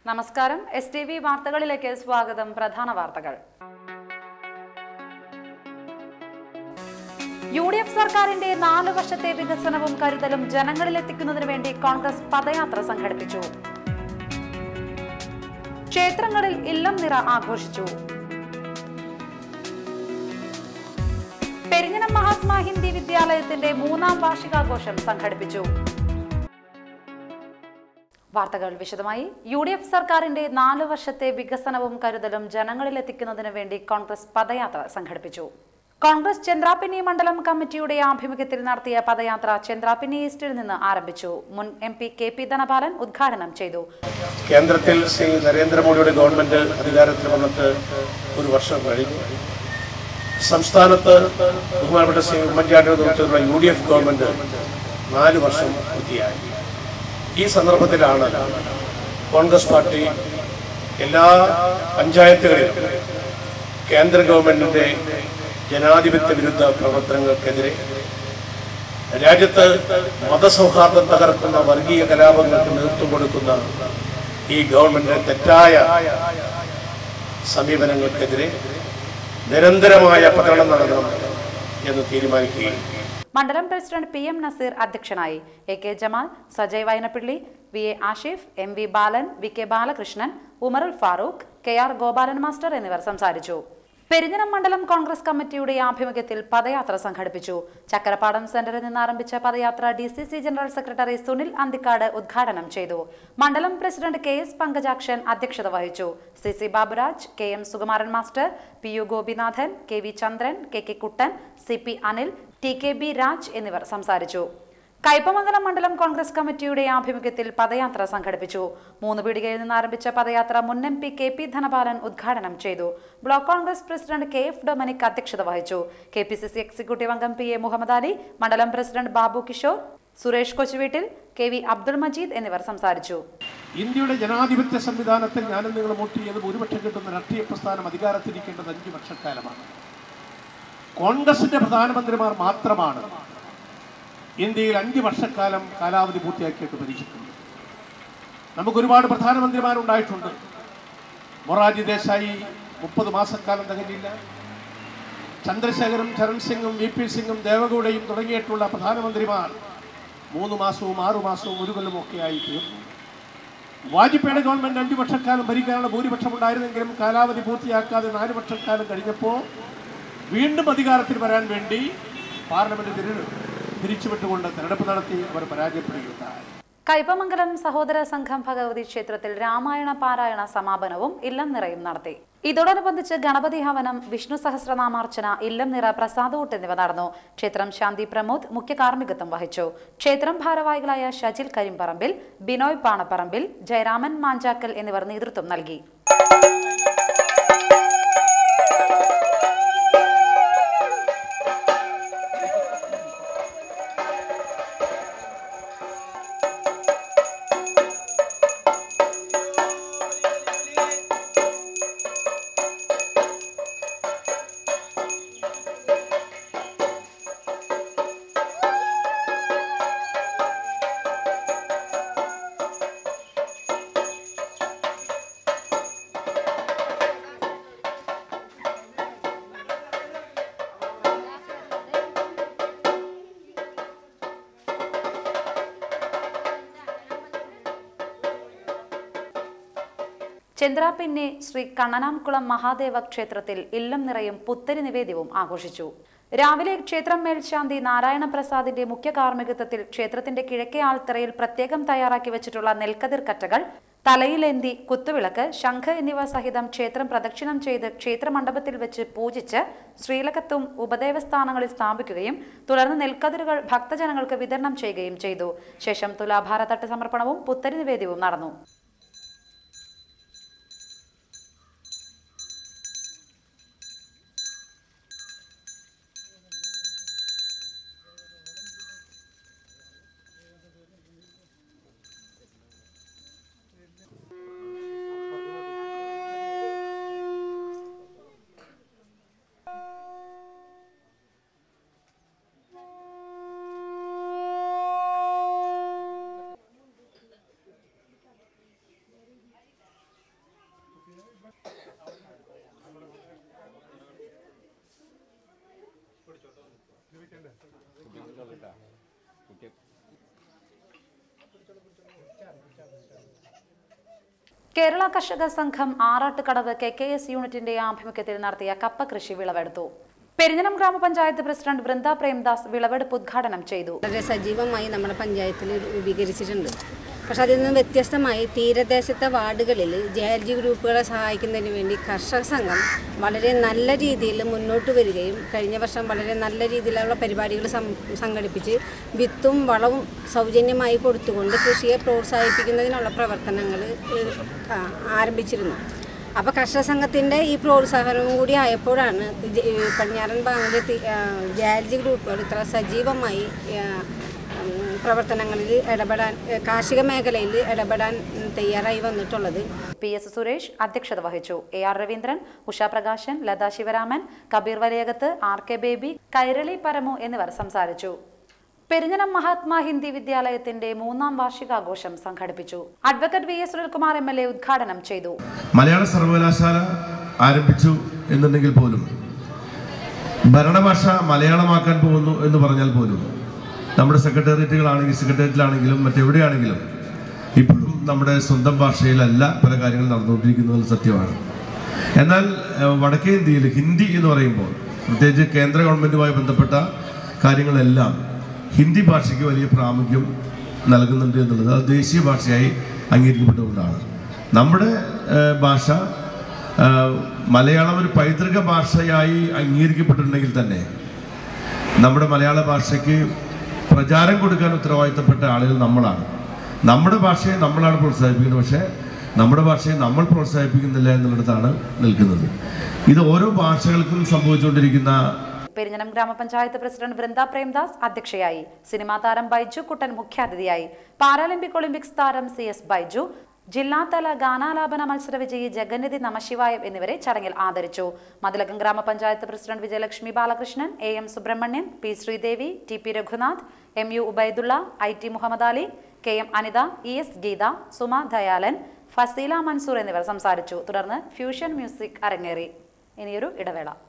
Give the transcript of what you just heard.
നമസ്കാരം S T V വാർത്തകളിലേക്ക് സ്വാഗതം പ്രധാന വാർത്തകൾ യു ഡി എഫ് സർക്കാരിന്റെ നാല് വർഷത്തെ വികസനവും കരുതലും ജനങ്ങളിലെത്തിക്കുന്നതിനു വേണ്ടി കോൺഗ്രസ് പദയാത്ര സംഘടിപ്പിച്ചു ക്ഷേത്രങ്ങളിൽ ഇല്ലം നിറ ആഘോഷിച്ചു പെരിഞ്ഞനം മഹാത്മാ ഹിന്ദി വിദ്യാലയത്തിന്റെ മൂന്നാം വാർഷികാഘോഷം സംഘടിപ്പിച്ചു വാർത്തകൾ വിശദമായി യു ഡി എഫ് സർക്കാരിന്റെ നാല് വർഷത്തെ വികസനവും കരുതലും ജനങ്ങളിലെത്തിക്കുന്നതിനു വേണ്ടി കോൺഗ്രസ് പദയാത്ര സംഘടിപ്പിച്ചു കോൺഗ്രസ് ചന്ദ്രാപിന്നി മണ്ഡലം കമ്മിറ്റിയുടെ ആഭിമുഖ്യത്തിൽ നടത്തിയ പദയാത്ര ചന്ദ്രാപിന്നി ഈസ്റ്റിൽ നിന്ന് ആരംഭിച്ചു മുൻ M P K P Dhanapalan ഉദ്ഘാടനം ചെയ്തു കേന്ദ്രത്തിൽ ശ്രീ നരേന്ദ്രമോദിയുടെ ഗവൺമെന്റ് അധികാരത്തിൽ വന്നിട്ട് ഒരു വർഷം കഴിഞ്ഞു സംസ്ഥാനത്ത് ബഹുമാനപ്പെട്ട ശ്രീ ഉമ്മൻചാണ്ടിയുടെ നേതൃത്വത്തിലുള്ള യു ഡി എഫ് ഗവൺമെന്റ് നാല് വർഷം പൂർത്തിയായി ഈ സന്ദർഭത്തിലാണ് കോൺഗ്രസ് പാർട്ടി എല്ലാ പഞ്ചായത്തുകളിലും കേന്ദ്ര ഗവൺമെന്റിന്റെ ജനാധിപത്യ വിരുദ്ധ പ്രവർത്തനങ്ങൾക്കെതിരെ രാജ്യത്ത് മതസൗഹാർദ്ദം തകർക്കുന്ന വർഗീയ കലാപങ്ങൾക്ക് നേതൃത്വം കൊടുക്കുന്ന ഈ ഗവൺമെന്റിന്റെ തെറ്റായ സമീപനങ്ങൾക്കെതിരെ നിരന്തരമായ പ്രകടനം നടത്തണം എന്ന് തീരുമാനിക്കുകയും മണ്ഡലം പ്രസിഡന്റ് പി എം നസീർ അധ്യക്ഷനായി A K Jamal Sajay Vayanappilly V A Ashif M V Balan V K Balakrishnan Umarul Farooq K R Gopalan master എന്നിവർ സംസാരിച്ചു പെരിഞ്ഞനം മണ്ഡലം കോൺഗ്രസ് കമ്മിറ്റിയുടെ ആഭിമുഖ്യത്തിൽ പദയാത്ര സംഘടിപ്പിച്ചു ചക്കരപ്പാടം സെന്ററിൽ നിന്ന് ആരംഭിച്ച പദയാത്ര D C C general secretary Sunil Anthikkad ഉദ്ഘാടനം ചെയ്തു മണ്ഡലം പ്രസിഡന്റ് കെ എസ് പങ്കജാക്ഷൻ അധ്യക്ഷത വഹിച്ചു C C Baburaj K M Sukumaran master P U Gopinathan K V Chandran K K Kuttan C P Anil T K B Raj എന്നിവർ സംസാരിച്ചു കയ്പമംഗലം മണ്ഡലം കോൺഗ്രസ് കമ്മിറ്റിയുടെ ആഭിമുഖ്യത്തിൽ പദയാത്ര സംഘടിപ്പിച്ചു മൂന്ന് പീടികയിൽ നിന്ന് ആരംഭിച്ച പദയാത്ര മുൻ M P K P Dhanapalan ഉദ്ഘാടനം ചെയ്തു block Congress president K F Dominic അധ്യക്ഷത വഹിച്ചു K P C C executive അംഗം പി എ മുഹമ്മദ് അലി മണ്ഡലം president Babu Kishore Suresh Kochuveettil K V Abdul Majeed എന്നിവർ സംസാരിച്ചു ഇന്ത്യയുടെ ജനാധിപത്യ സംവിധാനത്തിൽ ഞാനും നിങ്ങൾ വോട്ട് ചെയ്ത് ഭൂരിപക്ഷം കിട്ടുന്ന രാഷ്ട്രീയ പ്രസ്ഥാനം അധികാരത്തിരിക്കേണ്ടത് അഞ്ച് വർഷക്കാലമാണ് കോൺഗ്രസിന്റെ പ്രധാനമന്ത്രിമാർ മാത്രമാണ് ഇന്ത്യയിൽ അഞ്ച് വർഷക്കാലം കാലാവധി പൂർത്തിയാക്കിയിട്ട് ഭരിച്ചിട്ടുണ്ട് നമുക്ക് ഒരുപാട് പ്രധാനമന്ത്രിമാരുണ്ടായിട്ടുണ്ട് മൊറാജി ദേശായി മുപ്പത് മാസക്കാലം തികഞ്ഞില്ല ചന്ദ്രശേഖരും ചരൺ സിംഗും വി പി സിംഗും ദേവഗൌഡയും തുടങ്ങിയിട്ടുള്ള പ്രധാനമന്ത്രിമാർ മൂന്ന് മാസവും ആറു മാസവും ഒരു കൊല്ലം ഒക്കെയായി തീർന്നു വാജ്പേയിയുടെ ഗവൺമെന്റ് അഞ്ചു വർഷക്കാലം ഭരിക്കാനുള്ള ഭൂരിപക്ഷം ഉണ്ടായിരുന്നെങ്കിലും കാലാവധി പൂർത്തിയാക്കാതെ നാല് വർഷക്കാലം കഴിഞ്ഞപ്പോൾ വീണ്ടും അധികാരത്തിൽ വരാൻ വേണ്ടി പാർലമെന്റ് തിരി തിരിച്ചുവിട്ടുകൊണ്ട് തെരഞ്ഞെടുപ്പ് നടത്തി അവർ പരാജയപ്പെടുകയുണ്ടായി കയ്പമംഗലം സഹോദര സംഘം ഭഗവതി ക്ഷേത്രത്തിൽ രാമായണ പാരായണ സമാപനവും ഇല്ലം നിറയും നടത്തി ഇതോടനുബന്ധിച്ച് ഗണപതി ഹവനം വിഷ്ണു സഹസ്രനാമാർച്ചന ഇല്ലം നിറ പ്രസാദൂട്ട് എന്നിവ നടന്നു ക്ഷേത്രം ശാന്തി പ്രമോദ് മുഖ്യ കാർമ്മികത്വം വഹിച്ചു ക്ഷേത്രം ഭാരവാഹികളായ ഷജിൽ കരിമ്പറമ്പിൽ ബിനോയ് പാണപ്പറമ്പിൽ ജയരാമൻ മാഞ്ചാക്കൽ എന്നിവർ നേതൃത്വം നൽകി ചന്ദ്രാപിന്നെ ശ്രീ കണ്ണനാംകുളം മഹാദേവ ക്ഷേത്രത്തിൽ ഇല്ലം നിറയും പുത്തരി നിവേദ്യവും ആഘോഷിച്ചു രാവിലെ ക്ഷേത്രം മേൽശാന്തി നാരായണ പ്രസാദിന്റെ മുഖ്യ കാർമ്മികത്വത്തിൽ ക്ഷേത്രത്തിന്റെ കിഴക്കേ ആൾത്തറയിൽ പ്രത്യേകം തയ്യാറാക്കി വെച്ചിട്ടുള്ള നെൽക്കതിർ കറ്റകൾ തലയിലേന്തി കുത്തുവിളക്ക് ശംഖ് എന്നിവ സഹിതം ക്ഷേത്രം പ്രദക്ഷിണം ചെയ്ത് ക്ഷേത്രമണ്ഡപത്തിൽ വെച്ച് പൂജിച്ച് ശ്രീലകത്തും ഉപദേവസ്ഥാനങ്ങളിൽ സ്ഥാപിക്കുകയും തുടർന്ന് നെൽക്കതിരുകൾ ഭക്തജനങ്ങൾക്ക് വിതരണം ചെയ്യുകയും ചെയ്തു ശേഷം തുലാഭാരതട്ട് സമർപ്പണവും പുത്തരി നിവേദ്യവും നടന്നു കേരള കർഷക സംഘം ആറാട്ടുകടവ് കെ കെ എസ് യൂണിറ്റിന്റെ ആഭിമുഖ്യത്തിൽ നടത്തിയ കപ്പ കൃഷി വിളവെടുത്തു പെരിഞ്ഞനം ഗ്രാമപഞ്ചായത്ത് പ്രസിഡന്റ് വൃന്ദ പ്രേംദാസ് വിളവെടുപ്പ് ഉദ്ഘാടനം ചെയ്തു വളരെ സജീവമായി നമ്മുടെ പഞ്ചായത്തിൽ രൂപീകരിച്ചിട്ടുണ്ട് പക്ഷെ അതിൽ നിന്ന് വ്യത്യസ്തമായി തീരദേശത്തെ വാർഡുകളിൽ ജെ എൽ ജി ഗ്രൂപ്പുകളെ സഹായിക്കുന്നതിന് വേണ്ടി കർഷക സംഘം വളരെ നല്ല രീതിയിൽ മുന്നോട്ട് വരികയും കഴിഞ്ഞ വർഷം വളരെ നല്ല രീതിയിലുള്ള പരിപാടികൾ സം സംഘടിപ്പിച്ച് വിത്തും വളവും സൗജന്യമായി കൊടുത്തുകൊണ്ട് കൃഷിയെ പ്രോത്സാഹിപ്പിക്കുന്നതിനുള്ള പ്രവർത്തനങ്ങൾ ആരംഭിച്ചിരുന്നു അപ്പോൾ കർഷക സംഘത്തിൻ്റെ ഈ പ്രോത്സാഹനവും കൂടി ആയപ്പോഴാണ് ഇത് ഈ പടിഞ്ഞാറൻ ഭാഗങ്ങളിലെ തി- ആ, ജാലജി ഗ്രൂപ്പുകൾ ഇത്ര സജീവമായി ആ, ഉം, പ്രവർത്തനങ്ങളിൽ ഇടപെടാൻ ഏ, കാർഷിക മേഖലയിൽ ഇടപെടാൻ ഉം, തയ്യാറായി വന്നിട്ടുള്ളത് പി എസ് സുരേഷ് അധ്യക്ഷത വഹിച്ചു A R Raveendran Usha Prakashan Latha Sivaraman Kabeer Valiyakath R K Baby Kairali Paramu എന്നിവർ സംസാരിച്ചു പെരിഞ്ഞനം മഹാത്മാ ഹിന്ദി വിദ്യാലയത്തിന്റെ മൂന്നാം വാർഷികാഘോഷം സംഘടിപ്പിച്ചു advocate V S Sunilkumar M L A ഉദ്ഘാടനം ചെയ്തു മലയാള സർവകലാശാല ആരംഭിച്ചു എന്നുണ്ടെങ്കിൽ പോലും ഭരണഭാഷ മലയാളമാക്കാൻ പോകുന്നു എന്ന് പറഞ്ഞാൽ പോലും നമ്മുടെ സെക്രട്ടേറിയറ്റുകളാണെങ്കിൽ സെക്രട്ടേറിയറ്റിലാണെങ്കിലും മറ്റെവിടെയാണെങ്കിലും ഇപ്പോഴും നമ്മുടെ സ്വന്തം ഭാഷയിലല്ല പല കാര്യങ്ങളും നടന്നുകൊണ്ടിരിക്കുന്നത് സത്യമാണ് എന്നാൽ ഏഹ്, വടക്കേ ഇന്ത്യയിൽ ഹിന്ദി എന്ന് പറയുമ്പോൾ പ്രത്യേകിച്ച് കേന്ദ്ര ഗവൺമെൻറ്റുമായി ബന്ധപ്പെട്ട കാര്യങ്ങളെല്ലാം ഹിന്ദി ഭാഷയ്ക്ക് വലിയ പ്രാമുഖ്യം നൽകുന്നുണ്ട് എന്നുള്ളത് അത് ദേശീയ ഭാഷയായി അംഗീകരിക്കപ്പെട്ടുകൊണ്ടാണ് നമ്മുടെ ഏഹ്, ഭാഷ ഏഹ്, മലയാളം ഒരു പൈതൃക ഭാഷയായി അംഗീകരിക്കപ്പെട്ടിട്ടുണ്ടെങ്കിൽ തന്നെ നമ്മുടെ മലയാള ഭാഷയ്ക്ക് പ്രചാരം കൊടുക്കാൻ ഉത്തരവാദിത്തപ്പെട്ട ആളുകൾ നമ്മളാണ് നമ്മുടെ ഭാഷയെ നമ്മളാണ് പ്രോത്സാഹിപ്പിക്കുന്നത് പക്ഷേ നമ്മുടെ ഭാഷയെ നമ്മൾ പ്രോത്സാഹിപ്പിക്കുന്നില്ല എന്നുള്ളിടത്താണ് നിൽക്കുന്നത് ഇത് ഓരോ ഭാഷകൾക്കും സംഭവിച്ചുകൊണ്ടിരിക്കുന്ന പെരിഞ്ഞനം ഗ്രാമപഞ്ചായത്ത് പ്രസിഡന്റ് വൃന്ദ പ്രേംദാസ് അധ്യക്ഷയായി സിനിമാ താരം ബൈജു കുട്ടൻ മുഖ്യാതിഥിയായി പാരാലിമ്പിക് ഒളിമ്പിക്സ് താരം സി എസ് ബൈജു ജില്ലാതല ഗാനാലാപന മത്സര വിജയി ജഗന്നിധി നമശിവായം എന്നിവരെ ചടങ്ങിൽ ആദരിച്ചു മതിലകം ഗ്രാമപഞ്ചായത്ത് president Vijayalakshmi Balakrishnan A M Subramanian P Sreedevi T P Raghunath M U Ubaidulla I T Muhammad Ali K M Anitha E S Geetha Suma Dayalan Fazeela Mansoor എന്നിവർ സംസാരിച്ചു തുടർന്ന് ഫ്യൂഷൻ മ്യൂസിക് അരങ്ങേറി ഇനിയൊരു ഇടവേള